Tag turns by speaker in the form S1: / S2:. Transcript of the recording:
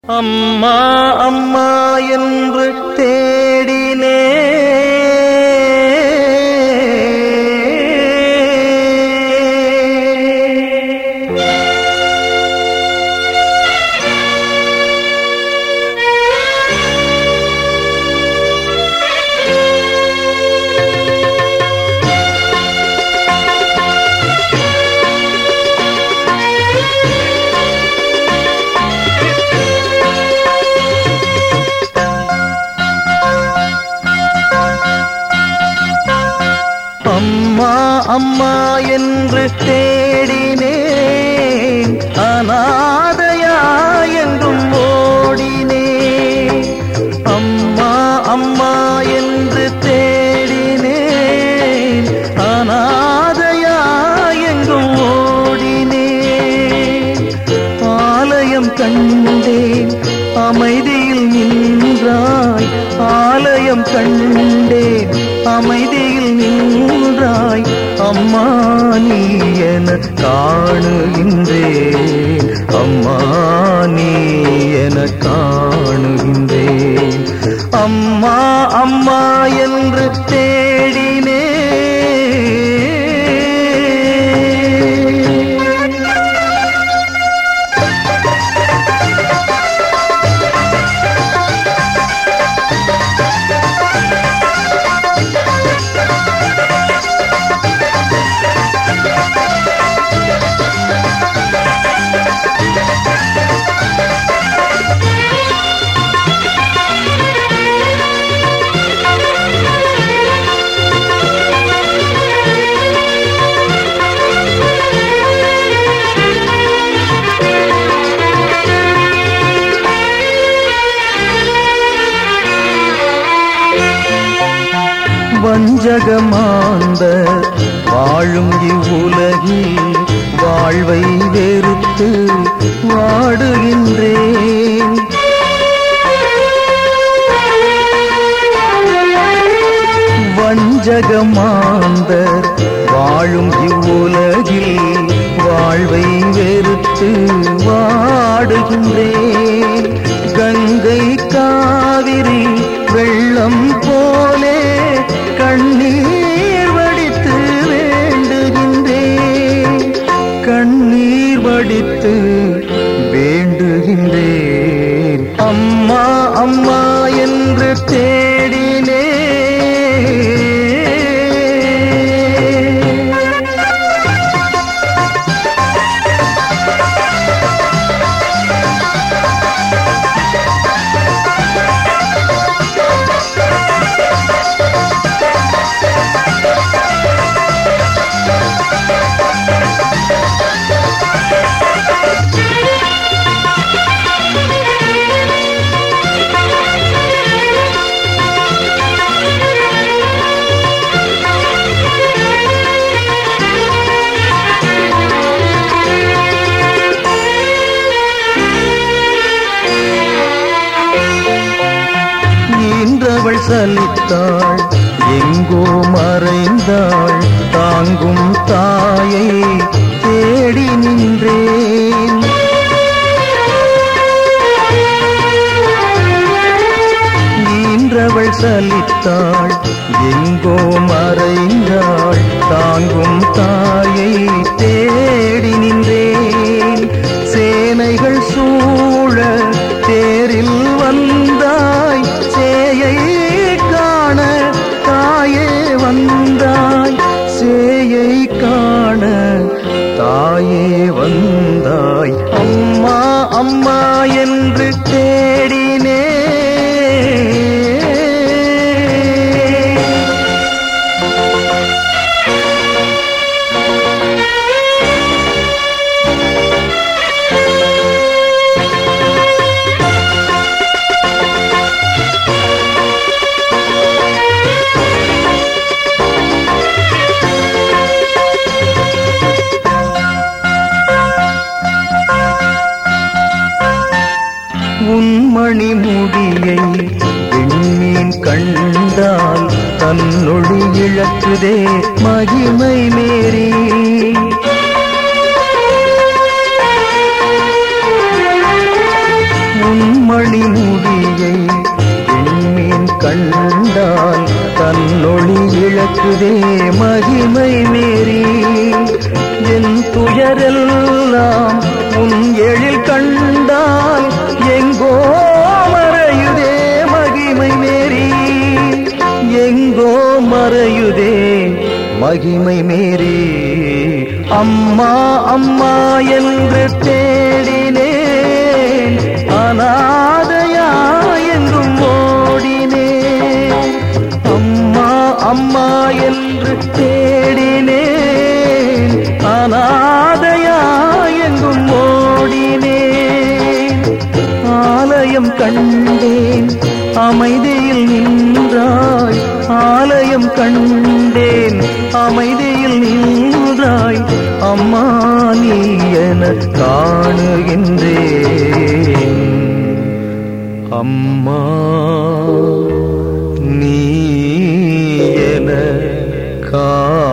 S1: அம்மா அம்மா என்று தேடினே அம்மா அம்மா என்று தேடினேன் அநாதையா என்றும் ஓடினேன் அம்மா அம்மா என்று தேடினேன் அநாதையா எங்கும் ஓடினேன் ஆலயம் கண்டேன் அமைதியில் நின்றாய் ஆலயம் கண்டேன் அமைதியில் நின்றாய் அம்மா நீ என காணுகின்றேன் அம்மா நீ என காணுகின்றேன் அம்மா அம்மா என்று தேடினேன் வஞ்சகமாந்த வாழும் இவ்வுலகில் வாழ்வை வெறுத்து வாடுகின்றேன் வஞ்சகமாந்த வாழும் இவ்வுலகில் வாழ்வை வெறுத்து வாடுகின்றேன் கங்கை காவிரி வெள்ளம் போலே கண்ணீர் வடித்து வேண்டுகின்றேன் கண்ணீர் வடித்து வேண்டுகின்றேன் அம்மா அம்மா என்று தேடினே ஈன்றவள் சலித்தாள் எங்கோ மறைந்தாள் தாங்கும் தாயை தேடி நின்றேன் ஈன்றவள் சலித்தாள் எங்கோ மறைந்தாள் தாங்கும் தாயை தேடி நின்றேன் சேனைகள் சூழ தேரில் வந்தாய் சேயை காண தாயே வந்தாய் சேயை காண தாயே வந்தாய் அம்மா அம்மா என்று தேடினே உன்மணி முடியை விண்மீன் கண்டால் தன்னொழி இழக்குதே மகிமை மேரி உன் உன்மணி முடியை விண்மீன் கண்டால் தன்னொளி இழக்குதே மகிமை மீறி என் துயரெல்லாம் உன் எழில் கண்டால் எங்கோ மறையுதே மகிமை மீறி எங்கோ மறையுதே மகிமை மீறி அம்மா அம்மா என்று தேடினேன் அனாதையா எங்கும் ஓடினேன் அம்மா அம்மா என்று தேடினேன் அனாதையா எங்கும் ஓடினேன் ஆலயம் கண்டேன் அமைதியில் நின்றாய் ஆலயம் கண்டேன் அமைதியில் நின்றாய் அம்மா நீ என காணுகின்றேன் அம்மா நீ என கா